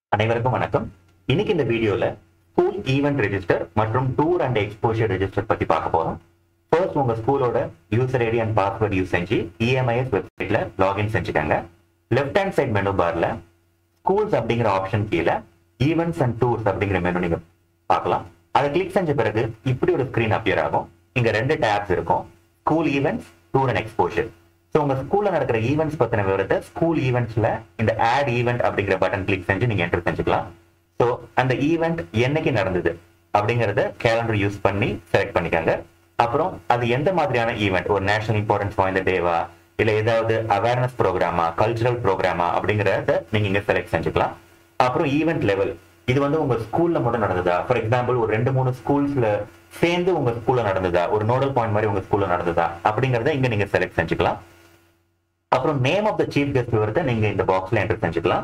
அனைவருக்கும் வணக்கம் இன்னைக்கு இந்த வீடியோல ஸ்கூல் ஈவென்ட் ரெஜிஸ்டர் மற்றும் டூர் அண்ட் எக்ஸ்போஷர் ரெஜிஸ்டர் பத்தி பார்க்க போறோம் ஃபர்ஸ்ட் உங்க ஸ்கூலோட user ID and password use செஞ்சு இஎம்ஐஎஸ் வெப்சைட்ல லாகின் செஞ்சுக்கோங்க லெஃப்ட் ஹேண்ட் சைட் மெனு பார்ல ஸ்கூல்ஸ் அப்படிங்கிற ஆப்ஷன் கீழே ஈவெண்ட்ஸ் அண்ட் டூர்ஸ் அப்படிங்கிற மெனு நீங்க பார்க்கலாம் அதை கிளிக் செஞ்ச பிறகு இப்படி ஒரு ஸ்கிரீன் அப்பியர் ஆகும் இங்க ரெண்டு டேப்ஸ் இருக்கும் school events tour and exposure so உங்க ஸ்கூல்ல நடக்கிற ஈவெண்ட்ஸ் பத்தின விவரத்தை ஸ்கூல் ஈவெண்ட்ஸ்ல இந்த ஆட் ஈவெண்ட் அப்படிங்கிற பட்டன் கிளிக் செஞ்சு நீங்க என்டர் செஞ்சுக்கலாம் ஸோ அந்த ஈவெண்ட் என்னைக்கு நடந்தது அப்படிங்கறத கேலண்டர் யூஸ் பண்ணி செலக்ட் பண்ணிக்கோங்க அப்புறம் அது எந்த மாதிரியான ஈவெண்ட் ஒரு நேஷனல் இம்பார்ட்டன்ஸ் வாய்ந்த டேவா இல்ல ஏதாவது அவேர்னஸ் ப்ரோக்ராமா கல்ச்சுரல் ப்ரோக்ராமா அப்படிங்கறத நீங்க இங்க செலக்ட் செஞ்சுக்கலாம் அப்புறம் ஈவெண்ட் லெவல் இது வந்து உங்க ஸ்கூல்ல மட்டும் நடந்ததா ஃபார் எக்ஸாம்பிள் ஒரு ரெண்டு மூணு ஸ்கூல்ஸ்ல சேர்ந்து உங்க ஸ்கூல்ல நடந்ததா ஒரு நோடல் பாயிண்ட் மாதிரி உங்க ஸ்கூல்ல நடந்ததா அப்படிங்கறத இங்க நீங்க செலக்ட் செஞ்சுக்கலாம் அப்புறம் name of the chief guest விவரத்தை நீங்க இந்த பாக்ஸ்ல என்டர் செஞ்சுக்கலாம்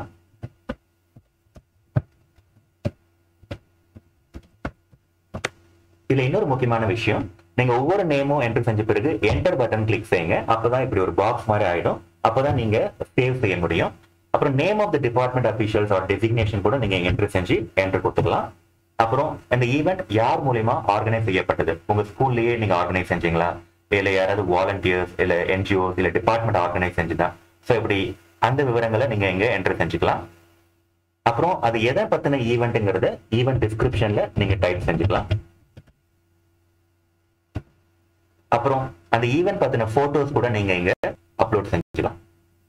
இதுல இன்னொரு முக்கியமான விஷயம் நீங்க ஒவ்வொரு நேமும் என்டர் செஞ்ச பிறகு என்டர் பட்டன் கிளிக் செய்யுங்க அப்பதான் இப்படி ஒரு பாக்ஸ் மாதிரி ஆயிடும் அப்பதான் நீங்க சேவ் செய்ய முடியும் அப்புறம் name of the department officials or designation கூட நீங்க என்டர் செஞ்சு என்டர் கொடுத்துக்கலாம் அப்புறம் இந்த ஈவெண்ட் யார் மூலியமா ஆர்கனைஸ் செய்யப்பட்டது உங்க ஸ்கூல்லயே நீங்க ஆர்கனைஸ் செஞ்சீங்களா இல்ல யாராவது வாலண்டியர்ஸ் இல்ல என்ஜிஓஸ் இல்ல டிபார்ட்மெண்ட் ஆர்கனைஸ் செஞ்சுதான் ஸோ இப்படி அந்த விவரங்களை நீங்க இங்க என்டர் செஞ்சுக்கலாம் அப்புறம் அது எதை பத்தின ஈவெண்ட்ங்கிறத ஈவெண்ட் டிஸ்கிரிப்ஷன்ல நீங்க டைப் செஞ்சுக்கலாம் அப்புறம் அந்த ஈவெண்ட் பத்தின போட்டோஸ் கூட நீங்க இங்க அப்லோட் செஞ்சுக்கலாம்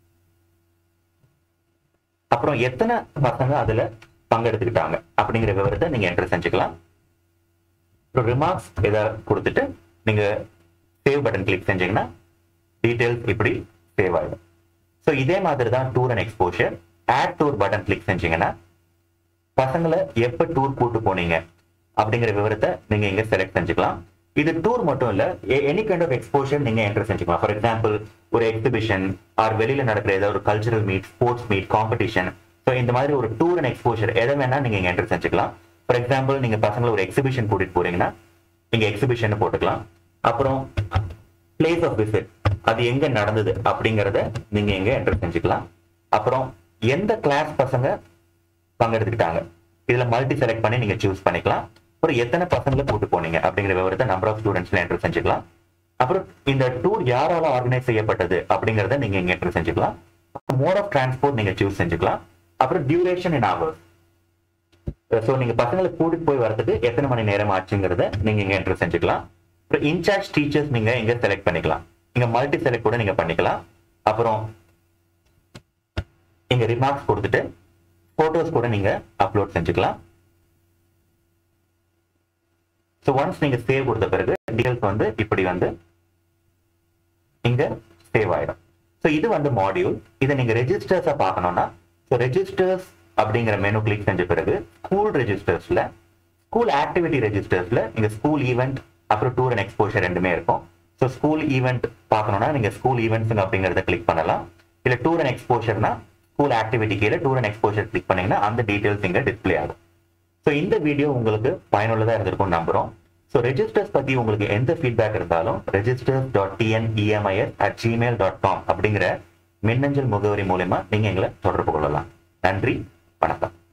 அப்புறம் எத்தனை பசங்க அதுல பங்கெடுத்துக்கிட்டாங்க அப்படிங்கிற விவரத்தை நீங்க என்டர் செஞ்சுக்கலாம் அப்புறம் ரிமார்க்ஸ் ஏதாவது கொடுத்துட்டு நீங்க சேவ் பட்டன் கிளிக் செஞ்சீங்கன்னா டீடைல்ஸ் இப்படி சேவ் ஆயிடும் ஸோ இதே மாதிரி தான் tour and exposure add tour button click செஞ்சீங்கன்னா பசங்களை எப்ப டூர் கூட்டு போனீங்க அப்படிங்கிற விவரத்தை நீங்க இங்க செலக்ட் செஞ்சுக்கலாம் இது டூர் மட்டும் இல்ல எனி கைண்ட் ஆஃப் எக்ஸ்போஷர் நீங்க என்டர் செஞ்சுக்கலாம் ஃபார் எக்ஸாம்பிள் ஒரு எக்ஸிபிஷன் ஆர் வெளியில நடக்கிற ஏதாவது ஒரு cultural meet sports meet competition so இந்த மாதிரி ஒரு டூர் அண்ட் எக்ஸ்போஷர் எதை வேணா நீங்க இங்க என்டர் செஞ்சுக்கலாம் ஃபார் எக்ஸாம்பிள் நீங்க பசங்களை ஒரு எக்ஸிபிஷன் கூட்டிட்டு போறீங்கன்னா நீங்க எக்ஸிபிஷன் போட்டுக்கலாம் அப்புறம் பிளேஸ் ஆஃப் விசிட் அது எங்க நடந்தது அப்படிங்கறத நீங்க எங்க என்டர் செஞ்சுக்கலாம் அப்புறம் எந்த கிளாஸ் பசங்க பங்கெடுத்துக்கிட்டாங்க இதுல மல்டி செலக்ட் பண்ணி நீங்க சூஸ் பண்ணிக்கலாம் அப்புறம் எத்தனை பசங்களை கூட்டு போனீங்க அப்படிங்கிற விவரத்தை நம்பர் ஆஃப் ஸ்டூடெண்ட்ஸ்ல என்டர் செஞ்சுக்கலாம் அப்புறம் இந்த டூர் யாரால ஆர்கனைஸ் செய்யப்பட்டது அப்படிங்கறத நீங்க இங்க என்டர் செஞ்சுக்கலாம் மோட் ஆஃப் டிரான்ஸ்போர்ட் நீங்க சூஸ் செஞ்சுக்கலாம் அப்புறம் டியூரேஷன் இன் ஹவர்ஸ் ஸோ நீங்க பசங்களை கூட்டிட்டு போய் வரதுக்கு எத்தனை மணி நேரம் ஆச்சுங்கிறத நீங்க இங்க என்டர் செஞ்சுக்கலாம் அப்புறம் இன்சார்ஜ் டீச்சர்ஸ் நீங்க இங்க செலக்ட் பண்ணிக்கலாம் இங்க மல்டி செலக்ட் கூட நீங்க பண்ணிக்கலாம் அப்புறம் இங்க ரிமார்க்ஸ் கொடுத்துட்டு போட்டோஸ் கூட நீங்க அப்லோட் செஞ்சுக்கலாம் ஸோ ஒன்ஸ் நீங்க சேவ் கொடுத்த பிறகு டீடைல்ஸ் வந்து இப்படி வந்து இங்க சேவ் ஆயிடும் ஸோ இது வந்து மாடியூல் இதை நீங்க ரெஜிஸ்டர்ஸா பார்க்கணும்னா ஸோ ரெஜிஸ்டர்ஸ் அப்படிங்கிற மெனு கிளிக் செஞ்ச பிறகு ஸ்கூல் ரெஜிஸ்டர்ஸ்ல ஸ்கூல் ஆக்டிவிட்டி ரெஜிஸ்டர்ஸ்ல இங்க ஸ்கூல் ஈவெண்ட் அப்புறம் டூர் அண்ட் எக்ஸ்போஷர் ரெண்டுமே இருக்கும் ஸோ ஸ்கூல் ஈவெண்ட் பார்க்கணும்னா நீங்க ஸ்கூல் ஈவெண்ட்ஸ் அப்படிங்கறத கிளிக் பண்ணலாம் இல்ல டூர் அண்ட் எக்ஸ்போஷர்னா ஸ்கூல் ஆக்டிவிட்டி கீழே டூர் அண்ட் எக்ஸ்போஷர் கிளிக் பண்ணீங்கன்னா அந்த டீடைல்ஸ் இங்க டிஸ்பிளே ஆகும் ஸோ இந்த வீடியோ உங்களுக்கு பயனுள்ளதா இருந்திருக்கும் நம்புறோம் ஸோ ரெஜிஸ்டர்ஸ் பத்தி உங்களுக்கு எந்த ஃபீட்பேக் இருந்தாலும் registers dot TN EMIS at Gmail dot com அப்படிங்கிற மின்னஞ்சல் முகவரி மூலமா நீங்க எங்களை தொடர்பு கொள்ளலாம் நன்றி வணக்கம்